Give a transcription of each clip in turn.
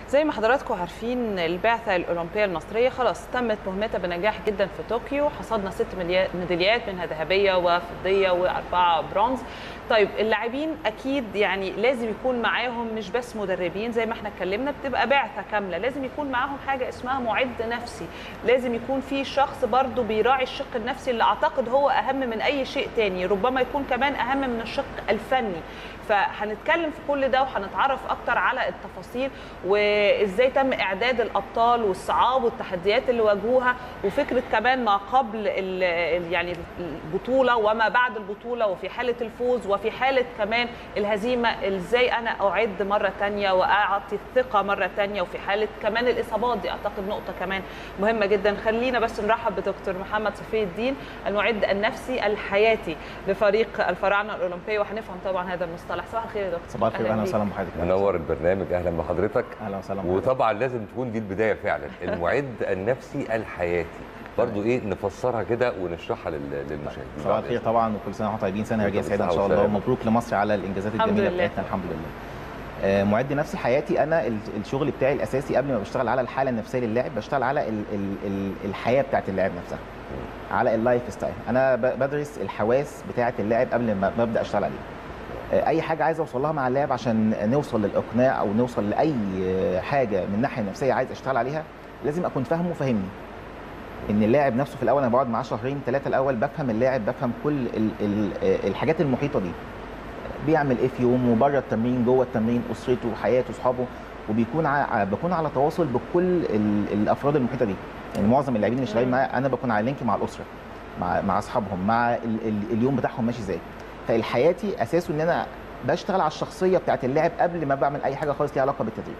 زي ما حضراتكم عارفين البعثه الاولمبيه المصريه خلاص تمت مهمتها بنجاح جدا في طوكيو حصدنا ست ميداليات منها ذهبيه وفضيه واربعه برونز طيب اللاعبين اكيد يعني لازم يكون معاهم مش بس مدربين زي ما احنا اتكلمنا بتبقى بعثه كامله لازم يكون معاهم حاجه اسمها معد نفسي لازم يكون في شخص برضو بيراعي الشق النفسي اللي اعتقد هو اهم من اي شيء تاني ربما يكون كمان اهم من الشق الفني فهنتكلم في كل ده وهنتعرف اكتر على التفاصيل وازاي تم اعداد الابطال والصعاب والتحديات اللي واجهوها وفكره كمان ما قبل ال يعني البطوله وما بعد البطوله وفي حاله الفوز وفي حاله كمان الهزيمه ازاي انا اعد مره ثانيه واعطي الثقه مره ثانيه وفي حاله كمان الاصابات دي اعتقد نقطه كمان مهمه جدا خلينا بس نرحب بدكتور محمد صفي الدين المعد النفسي الحياتي لفريق الفراعنه الاولمبيه وهنفهم طبعا هذا المصطلح صباح الخير يا دكتور صباح الخير اهلا وسهلا بحضرتك منور البرنامج اهلا بحضرتك اهلا وسهلا بحضرتك وطبعا لازم تكون دي البدايه فعلا المعد النفسي الحياتي برضو ايه نفسرها كده ونشرحها للمشاهدين صباح الخير طبعا وكل سنه وانتم طيبين سنه رجعيه سعيده ان شاء الله ومبروك لمصر على الانجازات الجميله بتاعتنا الحمد لله آه معد نفسي حياتي انا الشغل بتاعي الاساسي قبل ما بشتغل على الحاله النفسيه للاعب بشتغل على ال ال ال الحياه بتاعت اللاعب نفسها على اللايف ستايل انا بدرس الحواس بتاعه اللاعب قبل ما ابدا اشتغل عليه اي حاجه عايز اوصل لها مع اللاعب عشان نوصل للاقناع او نوصل لاي حاجه من الناحيه النفسيه عايز اشتغل عليها لازم اكون فاهمه وفاهمني ان اللاعب نفسه في الاول انا بقعد معاه شهرين ثلاثه الاول بفهم اللاعب بفهم كل ال ال الحاجات المحيطه دي بيعمل ايه في يومه بره التمرين جوه التمرين اسرته حياته اصحابه وبيكون ع... بكون على تواصل بكل ال... الافراد المحيطه دي يعني معظم اللاعبين اللي شغالين معايا انا بكون على لينك مع الاسره مع مع اصحابهم مع ال... ال... اليوم بتاعهم ماشي ازاي فالحياتي اساسه ان انا بشتغل على الشخصيه بتاعت اللاعب قبل ما بعمل اي حاجه خالص ليها علاقه بالتدريب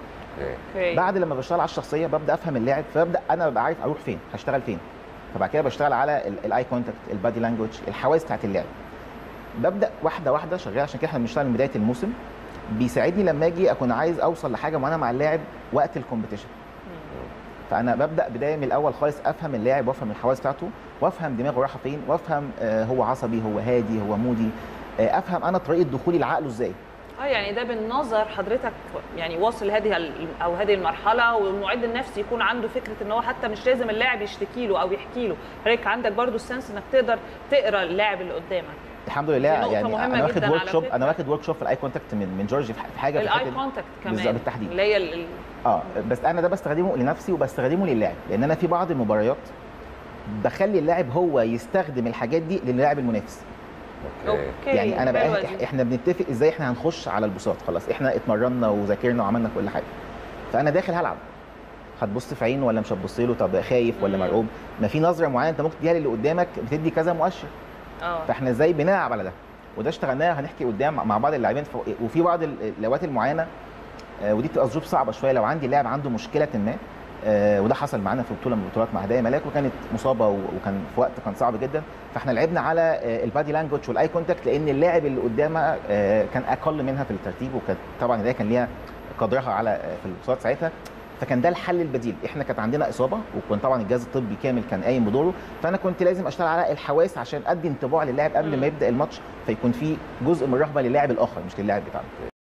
okay. بعد لما بشتغل على الشخصيه ببدا افهم اللاعب فببدا انا ببقى عارف اروح فين هشتغل فين فبعد كده بشتغل على الاي كونتاكت البادي لانجوج الحواس بتاعت اللاعب ببدا واحده واحده شغال عشان كده احنا بنشتغل من بدايه الموسم بيساعدني لما اجي اكون عايز اوصل لحاجه معينه مع اللاعب وقت الكومبيتيشن فانا ببدا بدايه من الاول خالص افهم اللاعب وافهم الحواس بتاعته وافهم دماغه رايحه فين وافهم هو عصبي هو هادي هو مودي افهم انا طريقه دخولي لعقله ازاي اه يعني ده بالنظر حضرتك يعني واصل هذه او هذه المرحله والمعد النفسي يكون عنده فكره ان هو حتى مش لازم اللاعب يشتكي له او يحكي له حضرتك عندك برضو السنس انك تقدر تقرا اللاعب اللي قدامك الحمد لله يعني انا واخد ورك شوب انا واخد ورك شوب في الاي كونتاكت من من جورج في حاجه في الاي كونتاكت كمان بالظبط بالتحديد اللي هي ال... اه بس انا ده بستخدمه لنفسي وبستخدمه للاعب لان انا في بعض المباريات بخلي اللاعب هو يستخدم الحاجات دي للاعب المنافس اوكي يعني انا بقى احنا بنتفق ازاي احنا هنخش على البساط خلاص احنا اتمرنا وذاكرنا وعملنا كل حاجه فانا داخل هلعب هتبص في عينه ولا مش هتبص له طب خايف ولا مرعوب ما في نظره معينه انت ممكن تديها للي قدامك بتدي كذا مؤشر اه فاحنا ازاي بنلعب على ده وده اشتغلناه هنحكي قدام مع بعض اللاعبين وفي بعض الاوقات المعينه ودي بتبقى ظروف صعبه شويه لو عندي لاعب عنده مشكله ما وده حصل معانا في بطوله من البطولات مع هدايا ملاك وكانت مصابه وكان في وقت كان صعب جدا فاحنا لعبنا على البادي لانجوج والاي كونتاكت لان اللاعب اللي قدامها كان اقل منها في الترتيب وكانت طبعا هدايا كان ليها قدرها على في البطولات ساعتها فكان ده الحل البديل احنا كانت عندنا اصابه وكان طبعا الجهاز الطبي كامل كان قايم بدوره فانا كنت لازم اشتغل على الحواس عشان ادي انطباع للاعب قبل ما يبدا الماتش فيكون في جزء من الرهبه للاعب الاخر مش للاعب بتاعنا